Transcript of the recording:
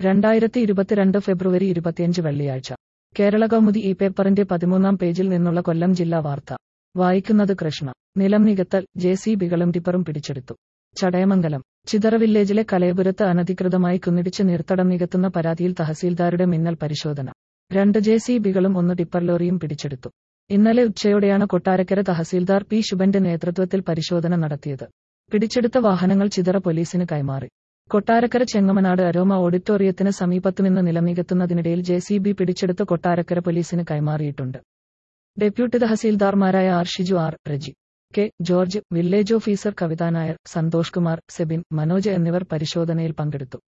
രണ്ടായിരത്തി ഇരുപത്തിരണ്ട് ഫെബ്രുവരി ഇരുപത്തിയഞ്ച് വെള്ളിയാഴ്ച കേരള കൗമുദി ഈ പേപ്പറിന്റെ പതിമൂന്നാം പേജിൽ നിന്നുള്ള കൊല്ലം ജില്ലാ വാർത്ത വായിക്കുന്നത് കൃഷ്ണ നിലം നികത്തൽ ജെ സി ബികളും ടിപ്പറും പിടിച്ചെടുത്തു ചടയമംഗലം ചിതറ വില്ലേജിലെ കലയപുരത്ത് അനധികൃതമായി കുന്നിടിച്ച് നീർത്തടം നികത്തുന്ന പരാതിയിൽ തഹസീൽദാരുടെ മിന്നൽ പരിശോധന രണ്ട് ജെ സി ബികളും ഒന്ന് ടിപ്പർ ലോറിയും പിടിച്ചെടുത്തു ഇന്നലെ ഉച്ചയോടെയാണ് കൊട്ടാരക്കര തഹസീൽദാർ പി ശുഭന്റെ നേതൃത്വത്തിൽ പരിശോധന നടത്തിയത് പിടിച്ചെടുത്ത വാഹനങ്ങൾ ചിതറ പോലീസിന് കൈമാറി കൊട്ടാരക്കര ചെങ്ങമനാട് അരോമ ഓഡിറ്റോറിയത്തിന് സമീപത്തുനിന്ന് നിലനികത്തുന്നതിനിടയിൽ ജെ സി ബി പിടിച്ചെടുത്ത് കൊട്ടാരക്കര പോലീസിന് കൈമാറിയിട്ടുണ്ട് ഡെപ്യൂട്ടി തഹസീൽദാർമാരായ R Shiju R Reji K George village officer Kavitha Nair Santhosh Kumar Sebin Manoj എന്നിവർ പരിശോധനയിൽ പങ്കെടുത്തു